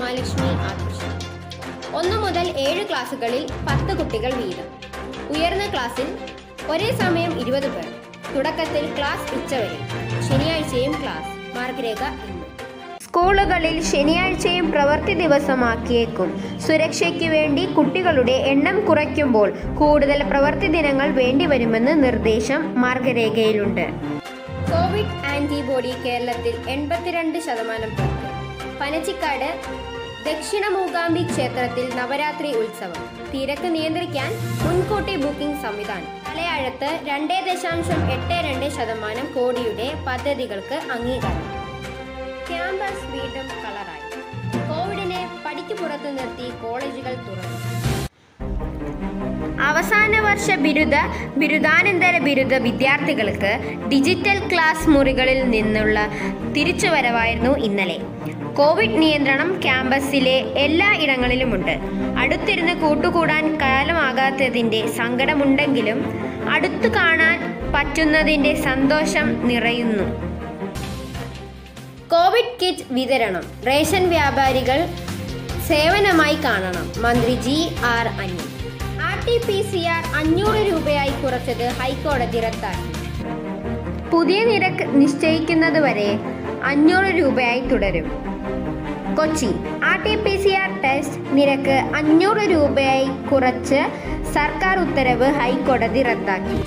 ഉമാലക്ഷ്മി ആദർശ് ഒന്ന് മുതൽ ഏഴ് ക്ലാസ്സുകളിൽ പത്ത് കുട്ടികൾ വീതം ഉയർന്ന ക്ലാസ്സിൽ ഒരേ സമയം ഇരുപത് പേർ തുടക്കത്തിൽ ക്ലാസ് ഉച്ചവരെ ശനിയാഴ്ചയും ക്ലാസ് മാർഗരേഖ ഇന്ന് സ്കൂളുകളിൽ ശനിയാഴ്ചയും പ്രവൃത്തി ദിവസമാക്കിയേക്കും സുരക്ഷയ്ക്ക് വേണ്ടി കുട്ടികളുടെ എണ്ണം കുറയ്ക്കുമ്പോൾ കൂടുതൽ പ്രവൃത്തി ദിനങ്ങൾ വേണ്ടിവരുമെന്ന് നിർദ്ദേശം മാർഗരേഖയിലുണ്ട് കോവിഡ് ആന്റിബോഡി കേരളത്തിൽ എൺപത്തിരണ്ട് ശതമാനം പേർക്ക് പനച്ചിക്കാട് ദക്ഷിണ മൂകാംബി ക്ഷേത്രത്തിൽ നവരാത്രി ഉത്സവം തിരക്ക് നിയന്ത്രിക്കാൻ മുൻകൂട്ടി ബുക്കിംഗ് സംവിധാനം മലയാളത്ത് രണ്ടേ ദശാംശം എട്ട് രണ്ട് ശതമാനം കോടിയുടെ പദ്ധതികൾക്ക് അംഗീകാരം ക്യാമ്പസ് വീണ്ടും കളറായി കോവിഡിനെ പടിക്ക് പുറത്തു നിർത്തി കോളേജുകൾ തുറന്നു അവസാന വർഷ ബിരുദ ബിരുദാനന്തര ബിരുദ വിദ്യാർത്ഥികൾക്ക് ഡിജിറ്റൽ ക്ലാസ് മുറികളിൽ നിന്നുള്ള തിരിച്ചുവരവായിരുന്നു ഇന്നലെ കോവിഡ് നിയന്ത്രണം ക്യാമ്പസിലെ എല്ലാ ഇടങ്ങളിലുമുണ്ട് അടുത്തിരുന്ന് കൂട്ടുകൂടാൻ കാലമാകാത്തതിൻ്റെ സങ്കടമുണ്ടെങ്കിലും അടുത്തു കാണാൻ പറ്റുന്നതിൻ്റെ സന്തോഷം നിറയുന്നു കോവിഡ് കിറ്റ് വിതരണം റേഷൻ വ്യാപാരികൾ സേവനമായി കാണണം മന്ത്രി G R Anil R T P C R അഞ്ഞൂറ് രൂപയായി കുറച്ചത് ഹൈക്കോടതി റദ്ദാക്കി പുതിയ നിരക്ക് നിശ്ചയിക്കുന്നതുവരെ അഞ്ഞൂറ് രൂപയായി തുടരും Kochi R T P C R test നിരക്ക് അഞ്ഞൂറ് രൂപയായി കുറച്ച് സർക്കാർ ഉത്തരവ് ഹൈക്കോടതി റദ്ദാക്കി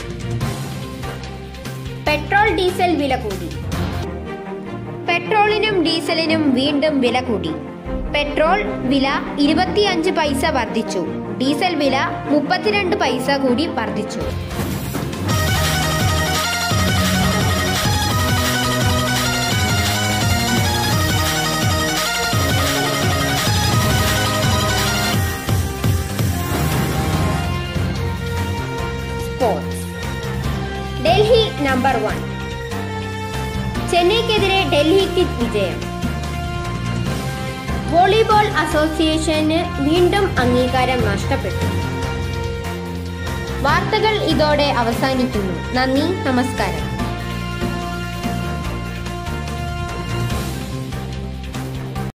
പെട്രോൾ ഡീസൽ വില കൂടി പെട്രോളിനും ഡീസലിനും വീണ്ടും വില കൂടി പെട്രോൾ വില ഇരുപത്തിയഞ്ച് പൈസ വർദ്ധിച്ചു ഡീസൽ വില മുപ്പത്തിരണ്ട് പൈസ കൂടി വർദ്ധിച്ചു സ്പോർട്സ് ഡൽഹി നമ്പർ വൺ ചെന്നൈക്കെതിരെ ഡൽഹിക്ക് വിജയം വോളിബോൾ അസോസിയേഷന് വീണ്ടും അംഗീകാരം നഷ്ടപ്പെട്ടു വാർത്തകൾ ഇതോടെ അവസാനിക്കുന്നു നന്ദി നമസ്കാരം